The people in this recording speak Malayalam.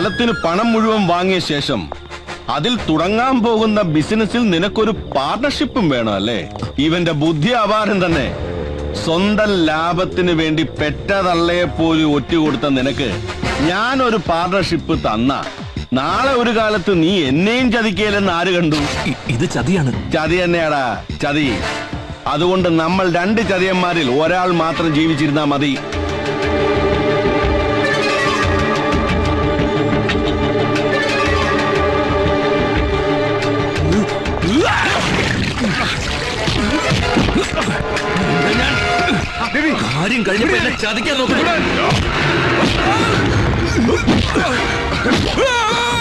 സ്ഥലത്തിന് പണം മുഴുവൻ വാങ്ങിയ ശേഷം അതിൽ തുടങ്ങാൻ പോകുന്ന ബിസിനസ്സിൽ നിനക്കൊരു പാർട്ണർഷിപ്പും വേണം അല്ലേ ഇവന്റെ ബുദ്ധി അപാരം തന്നെ സ്വന്തം ലാഭത്തിന് വേണ്ടി പെറ്റതള്ളയെ പോലും ഒറ്റുകൊടുത്ത നിനക്ക് ഞാനൊരു പാർട്ണർഷിപ്പ് തന്ന നാളെ ഒരു കാലത്ത് നീ എന്നെയും ചതിക്കേലെന്ന് ആര് കണ്ടു ഇ- ഇത് ചതിയാണ് ചതി തന്നെയാടാ ചതി അതുകൊണ്ട് നമ്മൾ രണ്ട് ചതിയന്മാരിൽ ഒരാൾ മാത്രം ജീവിച്ചിരുന്നാ മതി കാര്യം കഴിഞ്ഞപ്പോ എന്നെ ചതിക്കാൻ നോക്കുന്നു